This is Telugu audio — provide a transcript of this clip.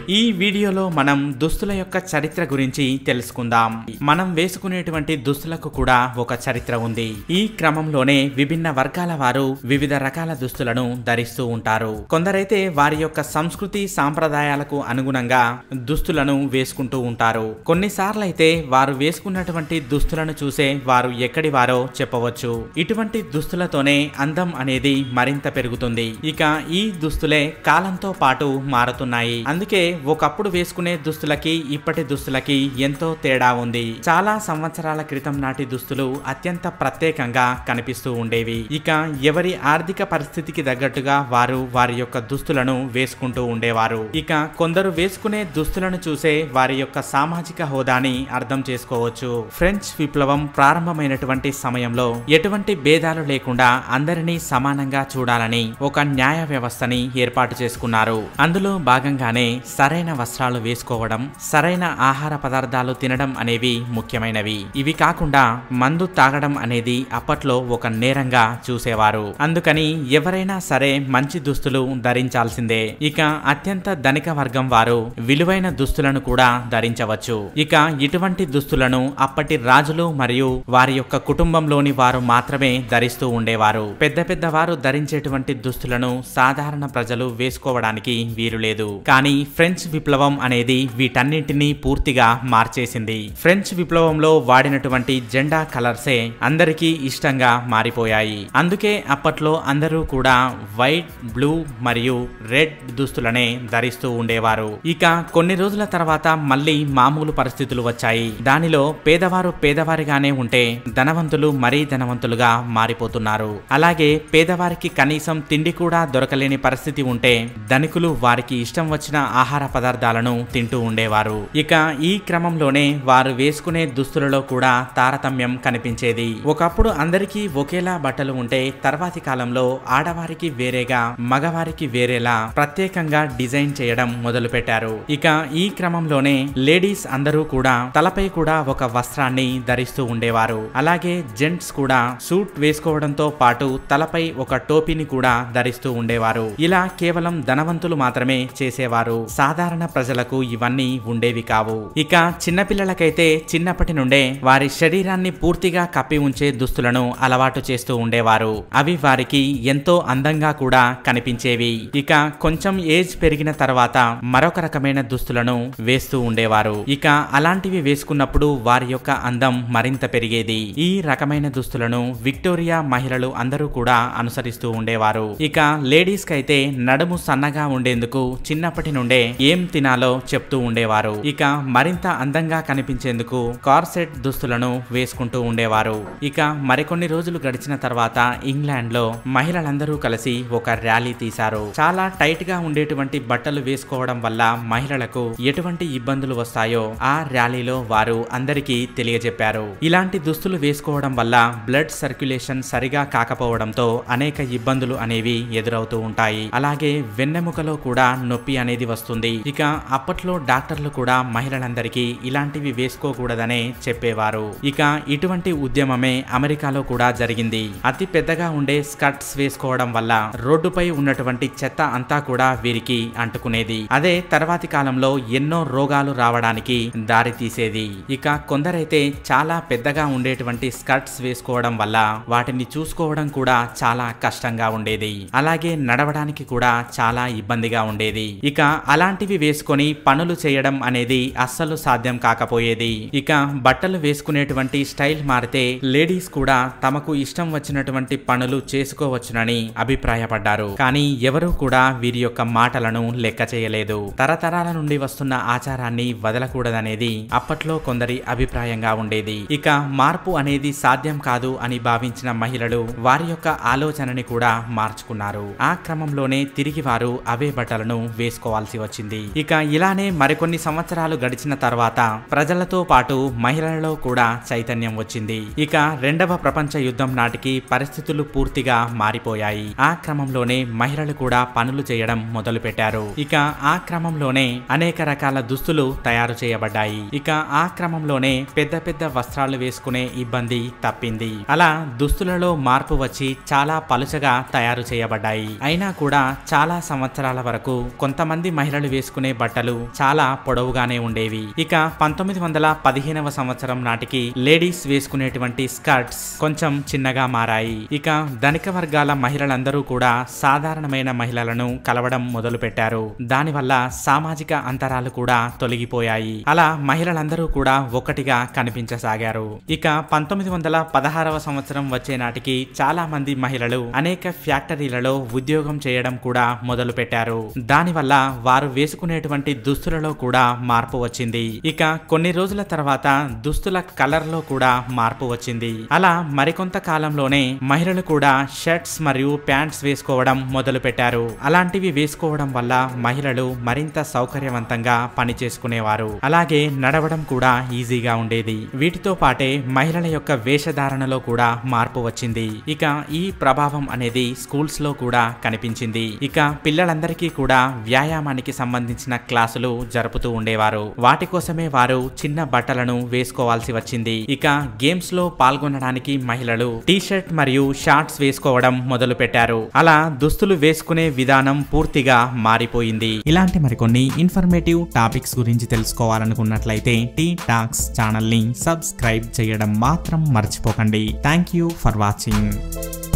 ఈ వీడియోలో మనం దుస్తుల యొక్క చరిత్ర గురించి తెలుసుకుందాం మనం వేసుకునేటువంటి దుస్తులకు కూడా ఒక చరిత్ర ఉంది ఈ క్రమంలోనే విభిన్న వర్గాల వారు వివిధ రకాల దుస్తులను ధరిస్తూ ఉంటారు కొందరైతే వారి యొక్క సంస్కృతి సాంప్రదాయాలకు అనుగుణంగా దుస్తులను వేసుకుంటూ ఉంటారు కొన్నిసార్లు అయితే వారు వేసుకున్నటువంటి దుస్తులను చూసే వారు ఎక్కడి వారో చెప్పవచ్చు ఇటువంటి దుస్తులతోనే అందం అనేది మరింత పెరుగుతుంది ఇక ఈ దుస్తులే కాలంతో పాటు మారుతున్నాయి అందుకే ఒకప్పుడు వేసుకునే దుస్తులకి ఇప్పటి దుస్తులకి ఎంతో తేడా ఉంది చాలా సంవత్సరాల క్రితం నాటి దుస్తులు అత్యంత ప్రత్యేకంగా కనిపిస్తూ ఉండేవి ఇక ఎవరి ఆర్థిక పరిస్థితికి తగ్గట్టుగా వారు వారి యొక్క దుస్తులను వేసుకుంటూ ఉండేవారు ఇక కొందరు వేసుకునే దుస్తులను చూసే వారి యొక్క సామాజిక హోదాని అర్థం చేసుకోవచ్చు ఫ్రెంచ్ విప్లవం ప్రారంభమైనటువంటి సమయంలో ఎటువంటి భేదాలు లేకుండా అందరినీ సమానంగా చూడాలని ఒక న్యాయ వ్యవస్థని ఏర్పాటు చేసుకున్నారు అందులో భాగంగానే సరైన వస్త్రాలు వేసుకోవడం సరైన ఆహార పదార్థాలు తినడం అనేవి ముఖ్యమైనవి ఇవి కాకుండా మందు తాగడం అనేది అప్పట్లో ఒక నేరంగా చూసేవారు అందుకని ఎవరైనా సరే మంచి దుస్తులు ధరించాల్సిందే ఇక అత్యంత ధనిక వర్గం వారు విలువైన దుస్తులను కూడా ధరించవచ్చు ఇక ఇటువంటి దుస్తులను అప్పటి రాజులు మరియు వారి యొక్క కుటుంబంలోని వారు మాత్రమే ధరిస్తూ ఉండేవారు పెద్ద పెద్ద వారు ధరించేటువంటి దుస్తులను సాధారణ ప్రజలు వేసుకోవడానికి వీలు లేదు కానీ ఫ్రెంచ్ విప్లవం అనేది వీటన్నింటినీ పూర్తిగా మార్చేసింది ఫ్రెంచ్ విప్లవంలో వాడినటువంటి జెండా కలర్సే అందరికీ ఇష్టంగా మారిపోయాయి అందుకే అప్పట్లో అందరూ కూడా వైట్ బ్లూ మరియు రెడ్ దుస్తులనే ధరిస్తూ ఉండేవారు ఇక కొన్ని రోజుల తర్వాత మళ్ళీ మామూలు పరిస్థితులు వచ్చాయి దానిలో పేదవారు పేదవారిగానే ఉంటే ధనవంతులు మరీ ధనవంతులుగా మారిపోతున్నారు అలాగే పేదవారికి కనీసం తిండి కూడా దొరకలేని పరిస్థితి ఉంటే ధనికులు వారికి ఇష్టం వచ్చిన ఆహార పదార్థాలను తింటూ ఉండేవారు ఇక ఈ క్రమంలోనే వారు వేసుకునే దుస్తులలో కూడా తారతమ్యం కనిపించేది ఒకప్పుడు అందరికీ ఒకేలా బట్టలు ఉంటే తర్వాతి కాలంలో ఆడవారికి వేరేగా మగవారికి వేరేలా ప్రత్యేకంగా డిజైన్ చేయడం మొదలు పెట్టారు ఇక ఈ క్రమంలోనే లేడీస్ అందరూ కూడా తలపై కూడా ఒక వస్త్రాన్ని ధరిస్తూ ఉండేవారు అలాగే జెంట్స్ కూడా సూట్ వేసుకోవడంతో పాటు తలపై ఒక టోపీని కూడా ధరిస్తూ ఉండేవారు ఇలా కేవలం ధనవంతులు మాత్రమే చేసేవారు సాధారణ ప్రజలకు ఇవన్నీ ఉండేవి కావు ఇక చిన్నపిల్లలకైతే చిన్నప్పటి నుండే వారి శరీరాన్ని పూర్తిగా కప్పి ఉంచే దుస్తులను అలవాటు చేస్తూ ఉండేవారు అవి వారికి ఎంతో అందంగా కూడా కనిపించేవి ఇక కొంచెం ఏజ్ పెరిగిన తర్వాత మరొక రకమైన దుస్తులను వేస్తూ ఉండేవారు ఇక అలాంటివి వేసుకున్నప్పుడు వారి యొక్క అందం మరింత పెరిగేది ఈ రకమైన దుస్తులను విక్టోరియా మహిళలు అందరూ కూడా అనుసరిస్తూ ఉండేవారు ఇక లేడీస్ కైతే నడుము సన్నగా ఉండేందుకు చిన్నప్పటి నుండే ఏం తినాలో చెప్తూ ఉండేవారు ఇక మరింత అందంగా కనిపించేందుకు కార్సెట్ దుస్తులను వేసుకుంటూ ఉండేవారు ఇక మరికొన్ని రోజులు గడిచిన తర్వాత ఇంగ్లాండ్ లో మహిళలందరూ కలిసి ఒక ర్యాలీ తీశారు చాలా టైట్ గా ఉండేటువంటి బట్టలు వేసుకోవడం వల్ల మహిళలకు ఎటువంటి ఇబ్బందులు వస్తాయో ఆ ర్యాలీలో వారు అందరికీ తెలియజెప్పారు ఇలాంటి దుస్తులు వేసుకోవడం వల్ల బ్లడ్ సర్క్యులేషన్ సరిగా కాకపోవడంతో అనేక ఇబ్బందులు అనేవి ఎదురవుతూ ఉంటాయి అలాగే వెన్నెముకలో కూడా నొప్పి అనేది వస్తుంది ఇక అప్పట్లో డాక్టర్లు కూడా మహిళలందరికీ ఇలాంటివి వేసుకోకూడదనే చెప్పేవారు ఇక ఇటువంటి ఉద్యమమే అమెరికాలో కూడా జరిగింది అతి పెద్దగా ఉండే స్కర్ట్స్ వేసుకోవడం వల్ల రోడ్డుపై ఉన్నటువంటి చెత్త అంతా కూడా వీరికి అంటుకునేది అదే తర్వాతి కాలంలో ఎన్నో రోగాలు రావడానికి దారి తీసేది ఇక కొందరైతే చాలా పెద్దగా ఉండేటువంటి స్కర్ట్స్ వేసుకోవడం వల్ల వాటిని చూసుకోవడం కూడా చాలా కష్టంగా ఉండేది అలాగే నడవడానికి కూడా చాలా ఇబ్బందిగా ఉండేది ఇక అలాంటివి వేసుకొని పనులు చేయడం అనేది అస్సలు సాధ్యం కాకపోయేది ఇక బట్టలు వేసుకునేటువంటి స్టైల్ మారితే లేడీస్ కూడా తమకు ఇష్టం వచ్చినటువంటి పనులు చేసుకోవచ్చునని అభిప్రాయపడ్డారు కానీ ఎవరూ కూడా వీరి యొక్క మాటలను లెక్క చేయలేదు తరతరాల నుండి వస్తున్న ఆచారాన్ని వదలకూడదనేది అప్పట్లో కొందరి అభిప్రాయంగా ఉండేది ఇక మార్పు అనేది సాధ్యం కాదు అని భావించిన మహిళలు వారి యొక్క ఆలోచనని కూడా మార్చుకున్నారు ఆ క్రమంలోనే తిరిగి వారు అవే బట్టలను వేసుకోవాల్సి వచ్చింది ఇక ఇలానే మరికొన్ని సంవత్సరాలు గడిచిన తర్వాత ప్రజలతో పాటు మహిళలలో కూడా చైతన్యం వచ్చింది ఇక రెండవ ప్రపంచ యుద్ధం నాటికి పరిస్థితులు పూర్తిగా మారిపోయాయి ఆ క్రమంలోనే మహిళలు కూడా పనులు చేయడం మొదలు పెట్టారు ఇక ఆ క్రమంలోనే అనేక రకాల దుస్తులు తయారు చేయబడ్డాయి ఇక ఆ క్రమంలోనే పెద్ద పెద్ద వస్త్రాలు వేసుకునే ఇబ్బంది తప్పింది అలా దుస్తులలో మార్పు వచ్చి చాలా పలుచగా తయారు చేయబడ్డాయి అయినా కూడా చాలా సంవత్సరాల వరకు కొంతమంది మహిళలు వేసుకునే బట్టలు చాలా పొడవుగానే ఉండేవి ఇక పంతొమ్మిది వందల పదిహేనవ సంవత్సరం నాటికి లేడీస్ వేసుకునేటువంటి స్కర్ట్స్ కొంచెం చిన్నగా మారాయి ఇక ధనిక వర్గాల మహిళలందరూ కూడా సాధారణమైన మహిళలను కలవడం మొదలు పెట్టారు దానివల్ల సామాజిక అంతరాలు కూడా తొలగిపోయాయి అలా మహిళలందరూ కూడా ఒక్కటిగా కనిపించసాగారు ఇక పంతొమ్మిది వందల పదహారవ సంవత్సరం వచ్చే నాటికి చాలా మంది మహిళలు అనేక ఫ్యాక్టరీలలో ఉద్యోగం చేయడం కూడా మొదలు పెట్టారు దానివల్ల వారు వేసుకునేటువంటి దుస్తులలో కూడా మార్పు వచ్చింది ఇక కొన్ని రోజుల తర్వాత దుస్తుల కలర్ లో కూడా మార్పు వచ్చింది అలా మరికొంత కాలంలోనే మహిళలు కూడా షర్ట్స్ మరియు ప్యాంట్స్ వేసుకోవడం మొదలు పెట్టారు అలాంటివి వేసుకోవడం వల్ల మహిళలు మరింత సౌకర్యవంతంగా పని చేసుకునేవారు అలాగే నడవడం కూడా ఈజీగా ఉండేది వీటితో పాటే మహిళల యొక్క వేషధారణలో కూడా మార్పు వచ్చింది ఇక ఈ ప్రభావం అనేది స్కూల్స్ లో కూడా కనిపించింది ఇక పిల్లలందరికీ కూడా వ్యాయామానికి సంబంధించిన క్లాసులు జరుపుతూ ఉండేవారు వాటి కోసమే వారు చిన్న బట్టలను వేసుకోవాల్సి వచ్చింది ఇక గేమ్స్ లో పాల్గొనడానికి మహిళలు టీ షర్ట్ మరియు షార్ట్స్ వేసుకోవడం మొదలు పెట్టారు అలా దుస్తులు వేసుకునే విధానం పూర్తిగా మారిపోయింది ఇలాంటి మరికొన్ని ఇన్ఫర్మేటివ్ టాపిక్స్ గురించి తెలుసుకోవాలనుకున్నట్లయితే టీ టాక్స్ ఛానల్ ని సబ్స్క్రైబ్ చేయడం మాత్రం మర్చిపోకండి థ్యాంక్ యూ ఫర్ వాచింగ్